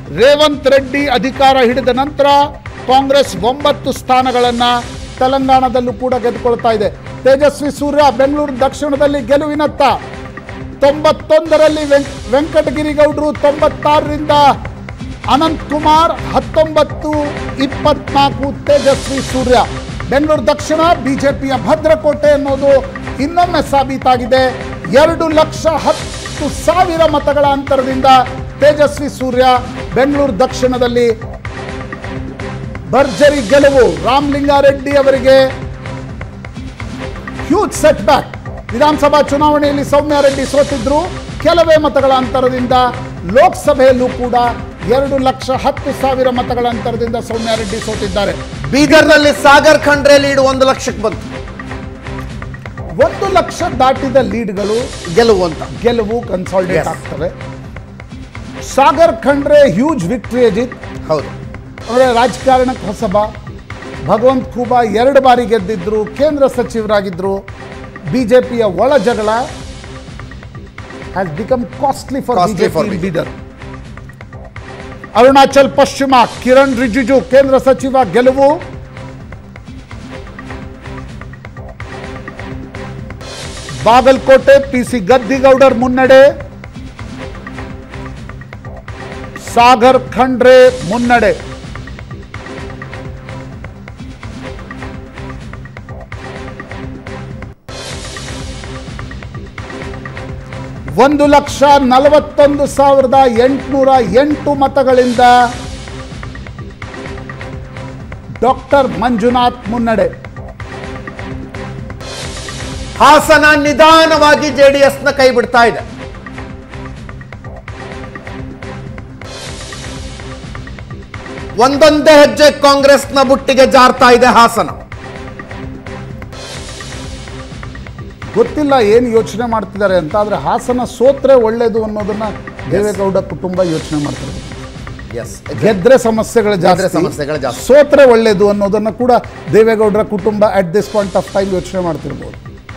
ರೇವಂತ್ ರೆಡ್ಡಿ ಅಧಿಕಾರ ಹಿಡಿದ ನಂತರ ಕಾಂಗ್ರೆಸ್ ಒಂಬತ್ತು ಸ್ಥಾನಗಳನ್ನು ತೆಲಂಗಾಣದಲ್ಲೂ ಕೂಡ ಗೆದ್ದುಕೊಳ್ತಾ ಇದೆ ತೇಜಸ್ವಿ ಸೂರ್ಯ ಬೆಂಗಳೂರು ದಕ್ಷಿಣದಲ್ಲಿ ಗೆಲುವಿನತ್ತ ತೊಂಬತ್ತೊಂದರಲ್ಲಿ ವೆಂ- ವೆಂಕಟಗಿರಿಗೌಡರು ತೊಂಬತ್ತಾರರಿಂದ ಅನಂತ್ ಕುಮಾರ್ ಹತ್ತೊಂಬತ್ತು ಇಪ್ಪತ್ನಾಲ್ಕು ತೇಜಸ್ವಿ ಸೂರ್ಯ ಬೆಂಗಳೂರು ದಕ್ಷಿಣ ಬಿಜೆಪಿಯ ಭದ್ರಕೋಟೆ ಅನ್ನೋದು ಇನ್ನೊಮ್ಮೆ ಸಾಬೀತಾಗಿದೆ ಎರಡು ಲಕ್ಷ ಹತ್ತು ಸಾವಿರ ಮತಗಳ ಅಂತರದಿಂದ ತೇಜಸ್ವಿ ಸೂರ್ಯ ಬೆಂಗಳೂರು ದಕ್ಷಿಣದಲ್ಲಿ ಭರ್ಜರಿ ಗೆಲುವು ರಾಮಲಿಂಗಾರೆಡ್ಡಿ ಅವರಿಗೆ ಹ್ಯೂಜ್ ಸೆಟ್ ಬ್ಯಾಕ್ ವಿಧಾನಸಭಾ ಚುನಾವಣೆಯಲ್ಲಿ ಸೌಮ್ಯ ರೆಡ್ಡಿ ಸೋತಿದ್ರು ಕೆಲವೇ ಮತಗಳ ಅಂತರದಿಂದ ಲೋಕಸಭೆಯಲ್ಲೂ ಕೂಡ ಎರಡು ಲಕ್ಷ ಹತ್ತು ಸಾವಿರ ಮತಗಳ ಅಂತರದಿಂದ ಸೌಮ್ಯ ರೆಡ್ಡಿ ಸೋತಿದ್ದಾರೆ ಬೀದರ್ನಲ್ಲಿ ಸಾಗರ್ ಖಂಡ್ರೆ ಲೀಡ್ ಒಂದು ಲಕ್ಷಕ್ಕೆ ಬಂತು ಒಂದು ಲಕ್ಷ ದಾಟಿದ ಲೀಡ್ಗಳು ಗೆಲುವು ಅಂತ ಗೆಲುವು ಕನ್ಸಾಲ್ಟೇಟ್ Yes. ಆಗ್ತವೆ ಸಾಗರ್ ಖಂಡ್ರೆ ಹ್ಯೂಜ್ ವಿಕ್ಟ್ರಿ ಅಜಿತ್ ಹೌದು ಅವರೇ ರಾಜಕಾರಣಕ್ಕೆ ಹೊಸಬ ಭಗವಂತ್ ಖೂಬಾ ಎರಡು ಬಾರಿ ಗೆದ್ದಿದ್ರು ಕೇಂದ್ರ ಸಚಿವರಾಗಿದ್ದರು ಬಿಜೆಪಿಯ ಒಳ ಜಗಳ has become costly for Costly for BJP Bidar Arunachal ಪಶ್ಚಿಮ ಕಿರಣ್ ರಿಜಿಜು ಕೇಂದ್ರ ಸಚಿವ ಗೆಲುವು ಬಾಗಲಕೋಟೆ ಪಿಸಿ ಗದ್ದಿಗೌಡರ್ ಮುನ್ನಡೆ ಸಾಗರ್ ಖಂಡ್ರೆ ಮುನ್ನಡೆ ಒಂದು ಲಕ್ಷ ನಲವತ್ತೊಂದು ಸಾವಿರದ ಎಂಟುನೂರ ಎಂಟು ಮತಗಳಿಂದ ಡಾಕ್ಟರ್ ಮಂಜುನಾಥ್ ಮುನ್ನಡೆ ಹಾಸನ ನಿಧಾನವಾಗಿ ಜೆಡಿಎಸ್ ನ ಕೈ ಬಿಡ್ತಾ ಇದೆ ಒಂದೊಂದೇ ಹೆಜ್ಜೆ ಕಾಂಗ್ರೆಸ್ನ ಬುಟ್ಟಿಗೆ ಜಾರ್ತಾ ಇದೆ ಹಾಸನ ಗೊತ್ತಿಲ್ಲ ಏನು ಯೋಚನೆ ಮಾಡ್ತಿದ್ದಾರೆ ಅಂತ ಆದರೆ ಹಾಸನ ಸೋತ್ರೆ ಒಳ್ಳೇದು ಅನ್ನೋದನ್ನ ದೇವೇಗೌಡ ಕುಟುಂಬ ಯೋಚನೆ ಮಾಡ್ತಿರ್ಬೇಕು ಎಸ್ ಗೆದ್ರೆ ಸಮಸ್ಯೆಗಳು ಗೆದ್ರೆ ಜಾಸ್ತಿ ಸಮಸ್ಯೆಗಳು ಜಾಸ್ತಿ. ಸೋತ್ರೆ ಒಳ್ಳೇದು ಅನ್ನೋದನ್ನ ಕೂಡ ದೇವೇಗೌಡರ ಕುಟುಂಬ at this point of time ಯೋಚನೆ ಮಾಡ್ತಿರ್ಬೋದು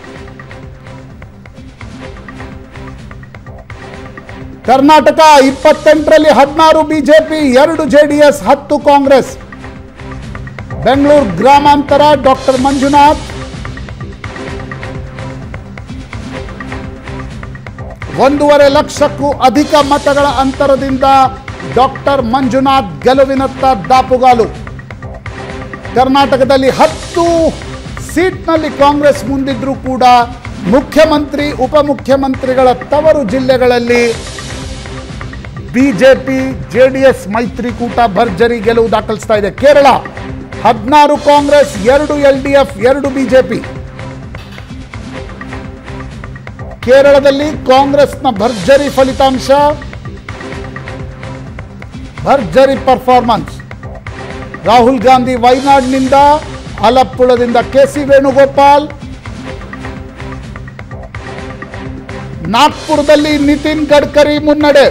ಕರ್ನಾಟಕ ಇಪ್ಪತ್ತೆಂಟರಲ್ಲಿ ಹದಿನಾರು ಬಿಜೆಪಿ ಎರಡು ಜೆಡಿಎಸ್ ಹತ್ತು ಕಾಂಗ್ರೆಸ್ ಬೆಂಗಳೂರು ಗ್ರಾಮಾಂತರ ಡಾಕ್ಟರ್ ಮಂಜುನಾಥ್ ಒಂದೂವರೆ ಲಕ್ಷಕ್ಕೂ ಅಧಿಕ ಮತಗಳ ಅಂತರದಿಂದ ಡಾಕ್ಟರ್ ಮಂಜುನಾಥ್ ಗೆಲುವಿನತ್ತ ದಾಪುಗಾಲು ಕರ್ನಾಟಕದಲ್ಲಿ ಹತ್ತು ಸೀಟ್ನಲ್ಲಿ ಕಾಂಗ್ರೆಸ್ ಮುಂದಿದ್ರೂ ಕೂಡ ಮುಖ್ಯಮಂತ್ರಿ ಉಪಮುಖ್ಯಮಂತ್ರಿಗಳ ತವರು ಜಿಲ್ಲೆಗಳಲ್ಲಿ ಬಿಜೆಪಿ ಜೆಡಿಎಸ್ ಮೈತ್ರಿಕೂಟ ಭರ್ಜರಿ ಗೆಲುವು ದಾಖಲಿಸ್ತಾ ಇದೆ ಕೇರಳ ಹದಿನಾರು ಕಾಂಗ್ರೆಸ್ ಎರಡು ಎಲ್ ಡಿ ಎಫ್ ಎರಡು ಬಿಜೆಪಿ ಕೇರಳದಲ್ಲಿ ಕಾಂಗ್ರೆಸ್ನ ಭರ್ಜರಿ ಫಲಿತಾಂಶ ಭರ್ಜರಿ ಪರ್ಫಾರ್ಮೆನ್ಸ್ ರಾಹುಲ್ ಗಾಂಧಿ ವೈನಾಡ್ನಿಂದ ಆಲಪ್ಪುಳದಿಂದ ಕೆ ಸಿ ವೇಣುಗೋಪಾಲ್ ನಾಗ್ಪುರದಲ್ಲಿ ನಿತಿನ್ ಗಡ್ಕರಿ ಮುನ್ನಡೆ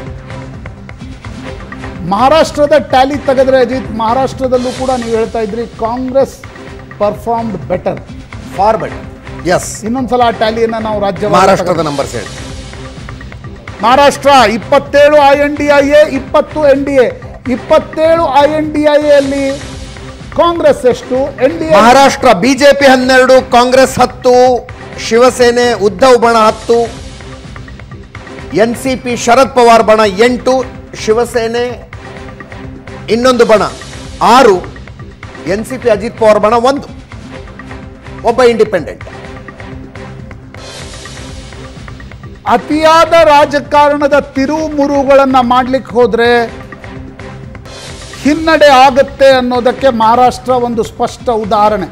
ಮಹಾರಾಷ್ಟ್ರದ ಟ್ಯಾಲಿ ತೆಗೆದ್ರೆ ಅಜಿತ್ ಮಹಾರಾಷ್ಟ್ರದಲ್ಲೂ ಕೂಡ ನೀವು ಹೇಳ್ತಾ ಇದ್ರಿ Congress performed better for better yes ಇನ್ನೊಂದ್ಸಲ ಆ ಟ್ಯಾಲಿಯನ್ನ ನಾವು ರಾಜ್ಯ ಮಹಾರಾಷ್ಟ್ರದ ನಂಬರ್ಸ್ ಹೇಳಿ ಮಹಾರಾಷ್ಟ್ರ ಇಪ್ಪತ್ತೇಳು I N D I A ಇಪ್ಪತ್ತು ಎನ್ ಡಿ ಎ ಇಪ್ಪತ್ತೇಳು ಐ ಎನ್ ಡಿ ಐ ಎಲ್ಲಿ ಕಾಂಗ್ರೆಸ್ ಎಷ್ಟು N D A Maharashtra BJP ಹನ್ನೆರಡು ಕಾಂಗ್ರೆಸ್ ಹತ್ತು ಶಿವಸೇನೆ ಉದ್ಧವ್ ಬಣ ಹತ್ತು N C P Sharad Pawar ಬಣ ಎಂಟು ಶಿವಸೇನೆ ಇನ್ನೊಂದು ಬಣ ಆರು N C P Ajit Pawar ಬಣ ಒಂದು ಒಬ್ಬ ಇಂಡಿಪೆಂಡೆಂಟ್ ಅತಿಯಾದ ರಾಜಕಾರಣದ ತಿರುಮುರುಗಳನ್ನ ಮಾಡ್ಲಿಕ್ಕೆ ಹೋದ್ರೆ ಹಿನ್ನಡೆ ಆಗತ್ತೆ ಅನ್ನೋದಕ್ಕೆ ಮಹಾರಾಷ್ಟ್ರ ಒಂದು ಸ್ಪಷ್ಟ ಉದಾಹರಣೆ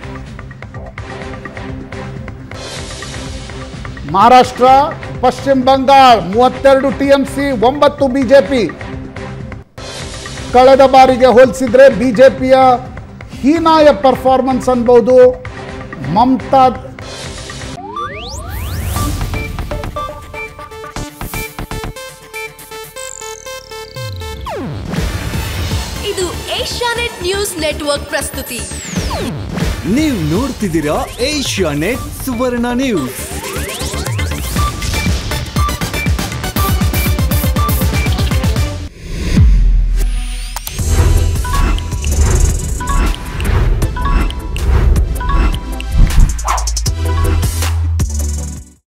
ಮಹಾರಾಷ್ಟ್ರ ಪಶ್ಚಿಮ ಬಂಗಾಳ ಮೂವತ್ತೆರಡು ಟಿ ಎಂ ಸಿ ಒಂಬತ್ತು ಬಿಜೆಪಿ ಕಳೆದ ಬಾರಿಗೆ ಹೋಲಿಸಿದ್ರೆ ಬಿಜೆಪಿಯ ಹೀನಾಯ ಪರ್ಫಾರ್ಮೆನ್ಸ್ ಅನ್ಬೋದು ಮಮತಾ ಇದು ಏಷ್ಯಾನೆಟ್ ನ್ಯೂಸ್ ನೆಟ್ವರ್ಕ್ ಪ್ರಸ್ತುತಿ ನೀವು ನೋಡ್ತಿದ್ದೀರಾ ಏಷ್ಯಾ ನೆಟ್ ಸುವರ್ಣ ನ್ಯೂಸ್